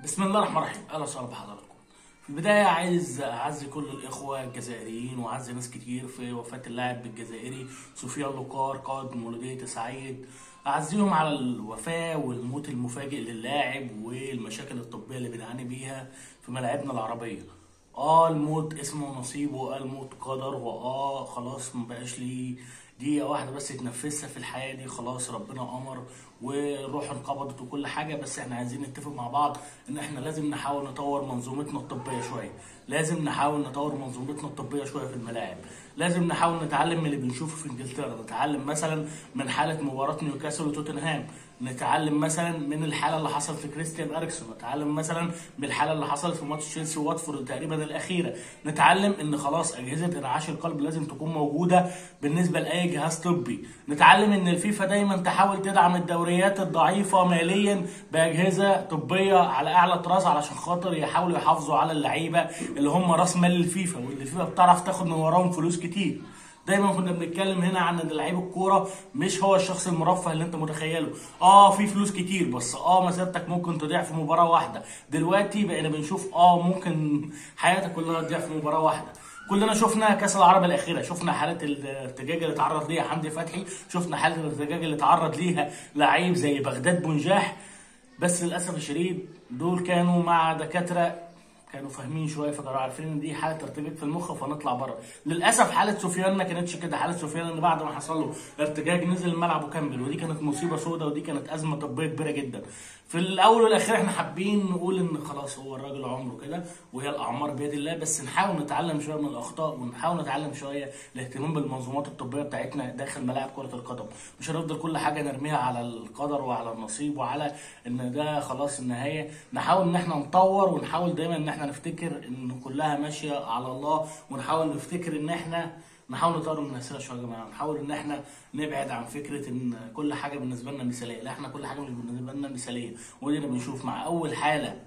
بسم الله الرحمن الرحيم اهلا وسهلا بحضراتكم في البدايه عايز اعزي كل الاخوه الجزائريين واعزي ناس كتير في وفاه اللاعب الجزائري سفيان لوكار قائد مولوديه سعيد اعزيهم على الوفاه والموت المفاجئ للاعب والمشاكل الطبيه اللي بنعاني بيها في ملاعبنا العربيه اه الموت اسمه نصيب واه الموت قدر واه خلاص مبقاش ليه دقيقة واحدة بس يتنفسها في الحياة دي خلاص ربنا أمر والروح انقبضت وكل حاجة بس احنا عايزين نتفق مع بعض إن احنا لازم نحاول نطور منظومتنا الطبية شوية، لازم نحاول نطور منظومتنا الطبية شوية في الملاعب، لازم نحاول نتعلم من اللي بنشوفه في انجلترا، نتعلم مثلا من حالة مباراة نيوكاسل وتوتنهام، نتعلم مثلا من الحالة اللي حصلت في كريستيان أريكسون، نتعلم مثلا من الحالة اللي حصلت في ماتش تشيلسي وواتفورد تقريبا الأخيرة، نتعلم إن خلاص أجهزة إنعاش القلب لازم تكون موجودة بالنسبة لأي جهاز طبي، نتعلم إن الفيفا دايما تحاول تدعم الدوريات الضعيفة ماليا بأجهزة طبية على أعلى طراز علشان خاطر يحاولوا يحافظوا على اللعيبة اللي هم راس مال الفيفا واللي الفيفا بتعرف تاخد من وراهم فلوس كتير. دايما كنا بنتكلم هنا عن ان لعيب الكوره مش هو الشخص المرفه اللي انت متخيله اه في فلوس كتير بس اه مسيرتك ممكن تضيع في مباراه واحده دلوقتي بقينا بنشوف اه ممكن حياتك كلها تضيع في مباراه واحده كلنا شفنا كاس العرب الاخيره شفنا حاله الارتجاج اللي تعرض ليها حمدي فتحي شفنا حاله الارتجاج اللي تعرض ليها لعيب زي بغداد بنجاح بس للاسف الشديد دول كانوا مع دكاتره كانوا فاهمين شويه فكانوا عارفين ان دي حاله ارتجاج في المخ فنطلع بره للاسف حاله سفيان ما كانتش كده حاله سفيان ان بعد ما حصل له ارتجاج نزل الملعب وكمل ودي كانت مصيبه سوداء ودي كانت ازمه طبيه كبيره جدا في الاول والاخير احنا حابين نقول ان خلاص هو الراجل عمره كده وهي الاعمار بيد الله بس نحاول نتعلم شويه من الاخطاء ونحاول نتعلم شويه الاهتمام بالمنظومات الطبيه بتاعتنا داخل ملاعب كره القدم مش هنفضل كل حاجه نرميها على القدر وعلى النصيب وعلى ان ده خلاص النهايه نحاول ان احنا نطور ونحاول دايما ان احنا نفتكر ان كلها ماشيه على الله ونحاول نفتكر ان احنا نحاول نطور من نفسنا شويه يا جماعه نحاول ان احنا نبعد عن فكره ان كل حاجه بالنسبه لنا مثاليه لا احنا كل حاجه بالنسبه لنا مثاليه ودينا بنشوف مع اول حاله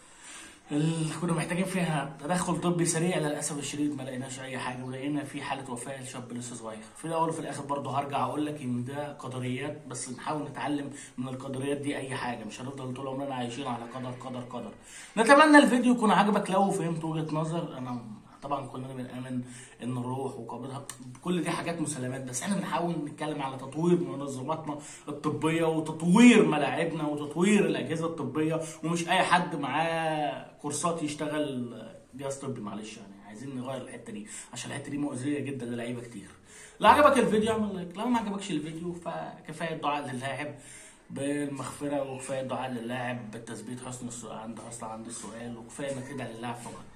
اللي كنا محتاجين فيها تدخل طبي سريع للاسف الشديد ما لقيناش اي حاجه ولقينا في حاله وفاه لشاب لسه صغير في الاول وفي الاخر برضه هرجع اقول لك ان ده قدريات بس نحاول نتعلم من القدريات دي اي حاجه مش هنفضل طول عمرنا عايشين على قدر قدر قدر نتمنى الفيديو يكون عجبك لو فهمت وجهه نظر انا طبعا كلنا بنامن ان الروح وقبضها كل دي حاجات مسلمات بس احنا بنحاول نتكلم على تطوير منظماتنا الطبيه وتطوير ملاعبنا وتطوير الاجهزه الطبيه ومش اي حد معاه كورسات يشتغل جهاز طبي معلش يعني عايزين نغير الحته دي عشان الحته دي مؤذيه جدا للعيبه كتير لو عجبك الفيديو اعمل لايك لو ما عجبكش الفيديو فكفايه الدعاء للاعب بالمغفره وكفايه الدعاء للاعب بالتثبيت حسن السؤال عند اصلا عند السؤال وكفايه انك تدعي للاعب فقط